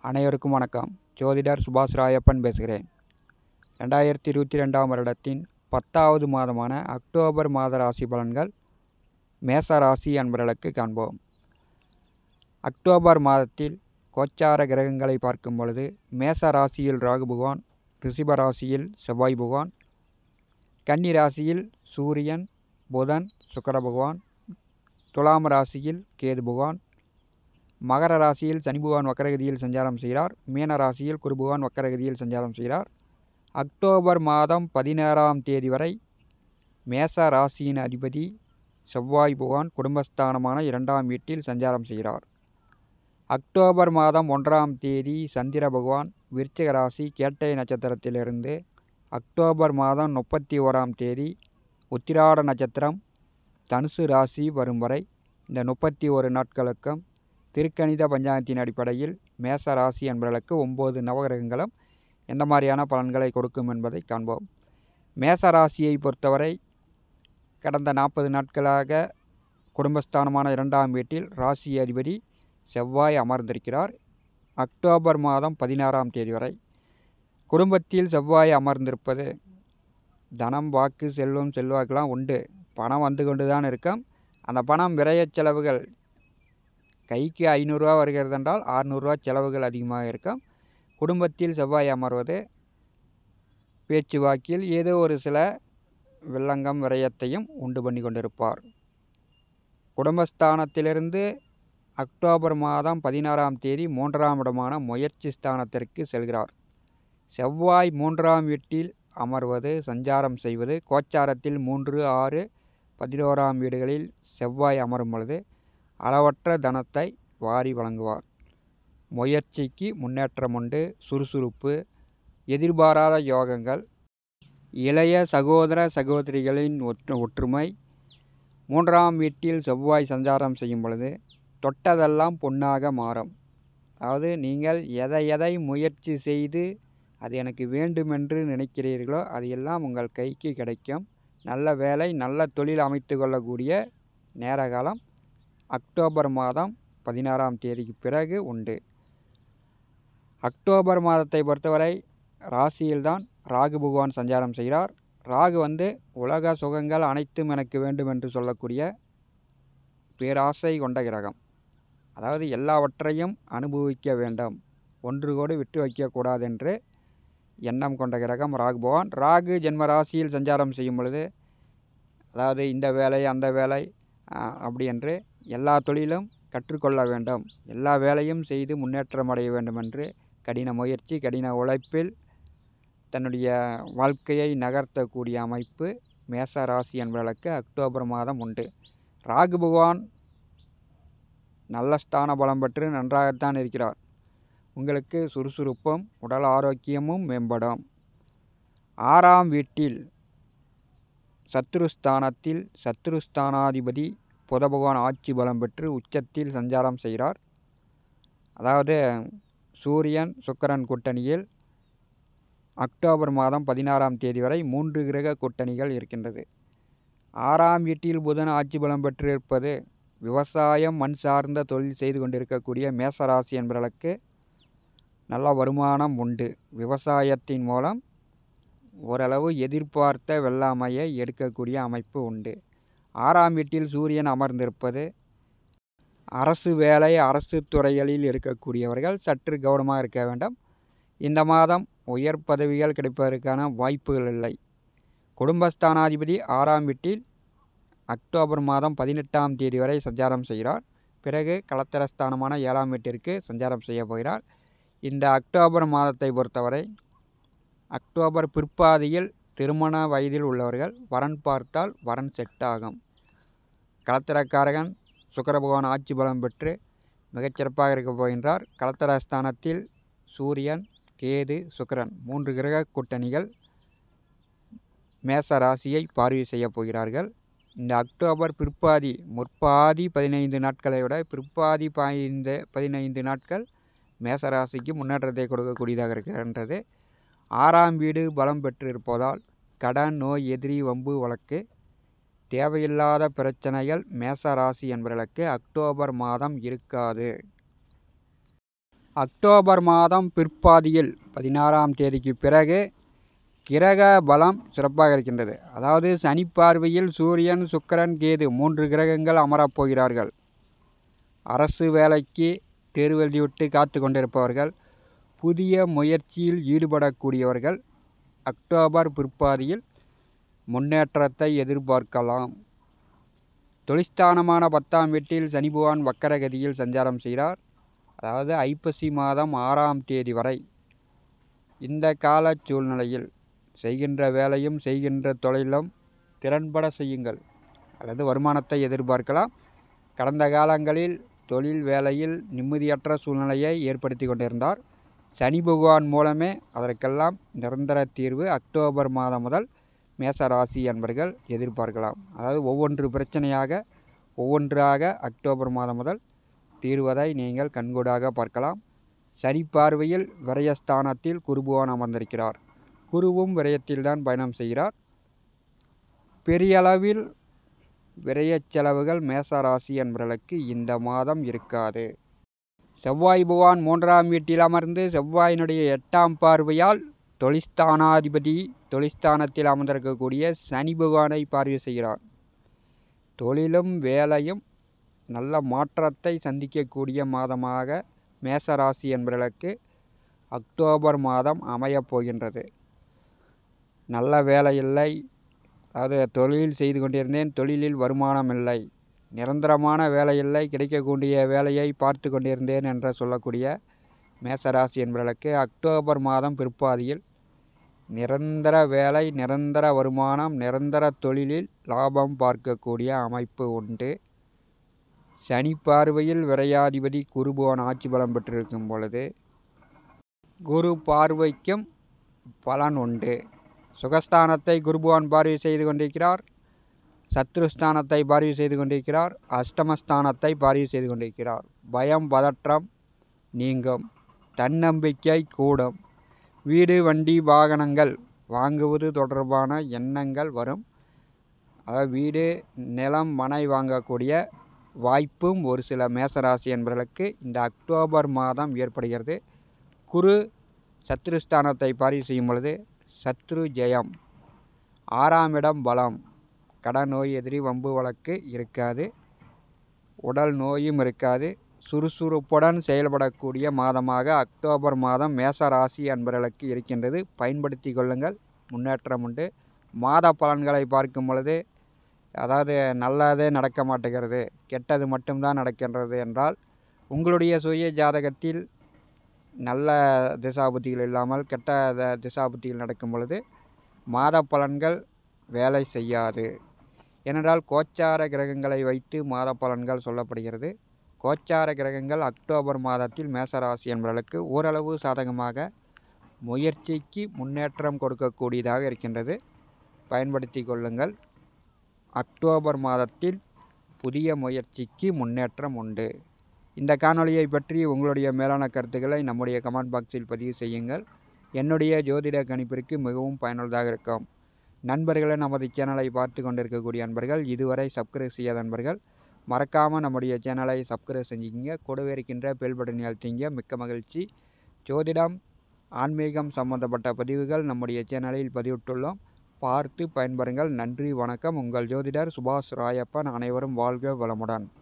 அனைவருக்கும் வணக்கம் ஜோதிடர் சுபாஷ் ராயப்பன் பேசுகிறேன் ரெண்டாயிரத்தி இருபத்தி ரெண்டாம் வருடத்தின் பத்தாவது மாதமான அக்டோபர் மாத ராசி பலன்கள் மேச ராசி அன்பர்களுக்கு காண்போம் அக்டோபர் மாதத்தில் கோச்சார கிரகங்களை பார்க்கும் பொழுது மேச ராசியில் ராகு பகவான் ரிஷிப ராசியில் செவ்வாய் பகவான் கன்னி ராசியில் சூரியன் புதன் சுக்கர பகவான் துலாம் ராசியில் கேது பகவான் மகர ராசியில் சனி பகவான் வக்கரகதியில் சஞ்சாரம் செய்கிறார் மீன ராசியில் குரு பகவான் வக்கரகதியில் சஞ்சாரம் செய்கிறார் அக்டோபர் மாதம் பதினேழாம் தேதி வரை மேச ராசியின் அதிபதி செவ்வாய் பகவான் குடும்பஸ்தானமான இரண்டாம் வீட்டில் சஞ்சாரம் செய்கிறார் அக்டோபர் மாதம் ஒன்றாம் தேதி சந்திர பகவான் விருச்சிக ராசி கேட்டை நட்சத்திரத்திலிருந்து அக்டோபர் மாதம் முப்பத்தி ஓராம் தேதி உத்திராட நட்சத்திரம் தனுசு ராசி வரும் வரை இந்த முப்பத்தி ஒரு நாட்களுக்கும் திருக்கணித பஞ்சாங்கத்தின் அடிப்படையில் மேச ராசி என்பவர்களுக்கு ஒம்பது நவகிரகங்களும் எந்த மாதிரியான பலன்களை கொடுக்கும் என்பதை காண்போம் மேச ராசியை பொறுத்தவரை கடந்த நாற்பது நாட்களாக குடும்பஸ்தானமான இரண்டாம் வீட்டில் ராசி அதிபதி செவ்வாய் அமர்ந்திருக்கிறார் அக்டோபர் மாதம் பதினாறாம் தேதி வரை குடும்பத்தில் செவ்வாய் அமர்ந்திருப்பது தனம் வாக்கு செல்வம் செல்வாக்கெல்லாம் உண்டு பணம் வந்து கொண்டு தான் இருக்கும் அந்த பணம் விரய செலவுகள் கைக்கு ஐநூறுரூவா வருகிறது என்றால் ஆறுநூறுவா செலவுகள் அதிகமாக இருக்கும் குடும்பத்தில் செவ்வாய் அமர்வது பேச்சுவாக்கில் ஏதோ ஒரு சில வில்லங்கம் விரயத்தையும் உண்டு பண்ணி கொண்டிருப்பார் குடும்பஸ்தானத்திலிருந்து அக்டோபர் மாதம் பதினாறாம் தேதி மூன்றாம் இடமான முயற்சி ஸ்தானத்திற்கு செல்கிறார் செவ்வாய் மூன்றாம் வீட்டில் அமர்வது சஞ்சாரம் செய்வது கோச்சாரத்தில் மூன்று ஆறு பதினோராம் வீடுகளில் செவ்வாய் அமரும் பொழுது அளவற்ற தனத்தை வாரி வழங்குவார் முயற்சிக்கு முன்னேற்றம் உண்டு சுறுசுறுப்பு எதிர்பாராத யோகங்கள் இளைய சகோதர சகோதரிகளின் ஒற்று ஒற்றுமை மூன்றாம் வீட்டில் செவ்வாய் சஞ்சாரம் செய்யும் பொழுது தொட்டதெல்லாம் பொன்னாக மாறும் அதாவது நீங்கள் எதை எதை முயற்சி செய்து அது எனக்கு வேண்டுமென்று நினைக்கிறீர்களோ அது எல்லாம் உங்கள் கைக்கு கிடைக்கும் நல்ல வேலை நல்ல தொழில் அமைத்து கொள்ளக்கூடிய நேர காலம் அக்டோபர் மாதம் பதினாறாம் தேதிக்கு பிறகு உண்டு அக்டோபர் மாதத்தை பொறுத்தவரை ராசியில்தான் ராகு பகவான் சஞ்சாரம் செய்கிறார் ராகு வந்து உலக சுகங்கள் அனைத்தும் எனக்கு வேண்டும் என்று சொல்லக்கூடிய பேராசை கொண்ட கிரகம் அதாவது எல்லாவற்றையும் அனுபவிக்க வேண்டும் ஒன்று கூட விட்டு வைக்கக்கூடாது என்று எண்ணம் கொண்ட கிரகம் ராகு பகவான் ராகு ஜென்ம ராசியில் சஞ்சாரம் செய்யும் பொழுது அதாவது இந்த வேலை அந்த வேலை அப்படி என்று எல்லா தொழிலும் கற்றுக்கொள்ள வேண்டும் எல்லா வேலையும் செய்து முன்னேற்றம் அடைய வேண்டும் என்று கடின முயற்சி கடின உழைப்பில் தன்னுடைய வாழ்க்கையை நகர்த்தக்கூடிய அமைப்பு மேச ராசி என்பவர்களுக்கு அக்டோபர் மாதம் உண்டு ராகு பகவான் நல்ல ஸ்தான பலம் பெற்று நன்றாகத்தான் இருக்கிறார் உங்களுக்கு சுறுசுறுப்பும் உடல் ஆரோக்கியமும் மேம்படும் ஆறாம் வீட்டில் சத்ருஸ்தானத்தில் சத்ருஸ்தானாதிபதி புத பகவான் ஆட்சி பலம் பெற்று உச்சத்தில் சஞ்சாரம் செய்கிறார் அதாவது சூரியன் சுக்கரன் கூட்டணியில் அக்டோபர் மாதம் பதினாறாம் தேதி வரை மூன்று கிரக கூட்டணிகள் இருக்கின்றது ஆறாம் வீட்டில் புதன் ஆட்சி பலம் பெற்று இருப்பது விவசாயம் மண் சார்ந்த தொழில் செய்து கொண்டிருக்கக்கூடிய மேசராசி என்பவர்களுக்கு நல்ல வருமானம் உண்டு விவசாயத்தின் மூலம் ஓரளவு எதிர்பார்த்த வெள்ளாமையை எடுக்கக்கூடிய அமைப்பு உண்டு ஆறாம் வீட்டில் சூரியன் அமர்ந்திருப்பது அரசு வேலை அரசு துறைகளில் இருக்கக்கூடியவர்கள் சற்று கவனமாக இருக்க வேண்டும் இந்த மாதம் உயர் பதவிகள் கிடைப்பதற்கான வாய்ப்புகள் இல்லை குடும்பஸ்தானாதிபதி ஆறாம் வீட்டில் அக்டோபர் மாதம் பதினெட்டாம் தேதி வரை சஞ்சாரம் செய்கிறார் பிறகு கலத்தரஸ்தானமான ஏழாம் வீட்டிற்கு சஞ்சாரம் செய்ய போகிறார் இந்த அக்டோபர் மாதத்தை பொறுத்தவரை அக்டோபர் பிற்பாதியில் திருமண வயதில் உள்ளவர்கள் வரன் பார்த்தால் வரன் செட் ஆகும் கலத்திரக்காரகன் சுக்கர பகவான் ஆட்சி பலம் பெற்று மிகச்சிறப்பாக இருக்க போகின்றார் கலத்தரஸ்தானத்தில் சூரியன் கேது சுக்கரன் மூன்று கிரக கூட்டணிகள் மேச ராசியை பார்வை செய்ய போகிறார்கள் இந்த அக்டோபர் பிற்பாதி முற்பாதி பதினைந்து நாட்களை விட பிற்பாதி பாய்ந்த பதினைந்து நாட்கள் மேசராசிக்கு முன்னேற்றத்தை கொடுக்கக்கூடியதாக இருக்கின்றது ஆறாம் வீடு பலம் பெற்று இருப்பதால் கடன் நோய் எதிரி வம்பு வழக்கு தேவையில்லாத பிரச்சனைகள் மேச ராசி என்பவர்களுக்கு அக்டோபர் மாதம் இருக்காது அக்டோபர் மாதம் பிற்பாதியில் பதினாறாம் தேதிக்கு பிறகு கிரக பலம் சிறப்பாக இருக்கின்றது அதாவது சனி பார்வையில் சூரியன் சுக்கிரன் கேது மூன்று கிரகங்கள் அமரப் போகிறார்கள் அரசு வேலைக்கு தேர்வு எழுதிவிட்டு காத்து கொண்டிருப்பவர்கள் புதிய முயற்சியில் ஈடுபடக்கூடியவர்கள் அக்டோபர் பிற்பாதியில் முன்னேற்றத்தை எதிர்பார்க்கலாம் தொழிற்ஸ்தானமான பத்தாம் வீட்டில் சனி பகவான் வக்கரகதியில் சஞ்சாரம் செய்கிறார் அதாவது ஐப்பசி மாதம் ஆறாம் தேதி வரை இந்த கால சூழ்நிலையில் செய்கின்ற வேலையும் செய்கின்ற தொழிலும் திறன்பட செய்யுங்கள் அல்லது வருமானத்தை எதிர்பார்க்கலாம் கடந்த காலங்களில் தொழில் வேலையில் நிம்மதியற்ற சூழ்நிலையை ஏற்படுத்தி கொண்டிருந்தார் சனி பகவான் மூலமே அதற்கெல்லாம் நிரந்தர தீர்வு அக்டோபர் மாதம் முதல் மேச ராசி என்பர்கள் எதிர்பார்க்கலாம் அதாவது ஒவ்வொன்று பிரச்சனையாக ஒவ்வொன்றாக அக்டோபர் மாதம் முதல் தீர்வதை நீங்கள் கண்கூடாக பார்க்கலாம் சனி பார்வையில் விரயஸ்தானத்தில் குருபுவான் அமர்ந்திருக்கிறார் குருவும் விரயத்தில்தான் பயணம் செய்கிறார் பெரிய அளவில் விரயச் செலவுகள் மேச ராசி என்பவர்களுக்கு இந்த மாதம் இருக்காது செவ்வாய் பகவான் மூன்றாம் வீட்டில் அமர்ந்து செவ்வாயினுடைய எட்டாம் பார்வையால் தொழிஸ்தானாதிபதி தொழிஸ்தானத்தில் அமர்ந்திருக்கக்கூடிய சனி பகவானை பார்வை செய்கிறார் தொழிலும் வேலையும் நல்ல மாற்றத்தை சந்திக்கக்கூடிய மாதமாக மேசராசி என்பவர்களுக்கு அக்டோபர் மாதம் அமையப் போகின்றது நல்ல வேலை இல்லை அதாவது தொழில் செய்து கொண்டிருந்தேன் தொழிலில் வருமானம் இல்லை நிரந்தரமான வேலை இல்லை கிடைக்கக்கூடிய வேலையை பார்த்து கொண்டிருந்தேன் என்று சொல்லக்கூடிய மேசராசி என்பவர்களுக்கு அக்டோபர் மாதம் பிற்பாதியில் நிரந்தர வேலை நிரந்தர வருமானம் நிரந்தர தொழிலில் லாபம் பார்க்கக்கூடிய அமைப்பு உண்டு சனி பார்வையில் விரையாதிபதி குருபுவன் ஆட்சி பலம் பெற்றிருக்கும் பொழுது குரு பார்வைக்கும் பலன் உண்டு சுகஸ்தானத்தை குருபுவான் பார்வை செய்து கொண்டிருக்கிறார் சத்ருஸ்தானத்தை பார்வை செய்து கொண்டிருக்கிறார் அஷ்டமஸ்தானத்தை பார்வை செய்து கொண்டிருக்கிறார் பயம் பதற்றம் நீங்கும் தன்னம்பிக்கை கூடும் வீடு வண்டி வாகனங்கள் வாங்குவது தொடர்பான எண்ணங்கள் வரும் அதாவது வீடு நிலம் மனை வாங்கக்கூடிய வாய்ப்பும் ஒரு சில மேசராசி என்பவர்களுக்கு இந்த அக்டோபர் மாதம் ஏற்படுகிறது குரு சத்ருஸ்தானத்தை பார்வை செய்யும் பொழுது சத்ரு ஜெயம் ஆறாம் இடம் பலம் கடன் நோய் எதிரி வம்பு வழக்கு இருக்காது உடல் நோயும் இருக்காது சுறுசுறுப்புடன் செயல்படக்கூடிய மாதமாக அக்டோபர் மாதம் மேச ராசி அன்பர்களுக்கு இருக்கின்றது பயன்படுத்தி கொள்ளுங்கள் முன்னேற்றம் உண்டு மாத பலன்களை பார்க்கும் பொழுது அதாவது நல்லதே நடக்க மாட்டேங்கிறது கெட்டது மட்டும்தான் நடக்கின்றது என்றால் உங்களுடைய சுய ஜாதகத்தில் நல்ல திசாபுத்திகள் இல்லாமல் கெட்ட த- திசாபுத்திகள் நடக்கும் பொழுது மாத பலன்கள் வேலை செய்யாது ஏனென்றால் கோச்சார கிரகங்களை வைத்து மாத பலன்கள் சொல்லப்படுகிறது கோச்சார கிரகங்கள் அக்டோபர் மாதத்தில் மேசராசி என்பவர்களுக்கு ஓரளவு சாதகமாக முயற்சிக்கு முன்னேற்றம் கொடுக்கக்கூடியதாக இருக்கின்றது பயன்படுத்தி கொள்ளுங்கள் அக்டோபர் மாதத்தில் புதிய முயற்சிக்கு முன்னேற்றம் உண்டு இந்த காணொளியை பற்றி உங்களுடைய மேலான கருத்துக்களை நம்முடைய கமெண்ட் பாக்ஸில் பதிவு செய்யுங்கள் என்னுடைய ஜோதிட கணிப்பிற்கு மிகவும் பயனுள்ளதாக இருக்கும் நண்பர்களை நமது சேனலை பார்த்து கொண்டிருக்கக்கூடிய நண்பர்கள் இதுவரை சப்ஸ்கிரைப் செய்யாத நண்பர்கள் மறக்காமல் நம்முடைய சேனலை சப்ஸ்கிரைப் செஞ்சுக்கிங்க கூடவே இருக்கின்ற பெல் பட்டனை அழுத்திங்க மிக்க மகிழ்ச்சி ஜோதிடம் ஆன்மீகம் சம்பந்தப்பட்ட பதிவுகள் நம்முடைய சேனலில் பதிவிட்டுள்ளோம் பார்த்து பயன்பெறுங்கள் நன்றி வணக்கம் உங்கள் ஜோதிடர் சுபாஷ் ராயப்பன் அனைவரும் வாழ்க வளமுடன்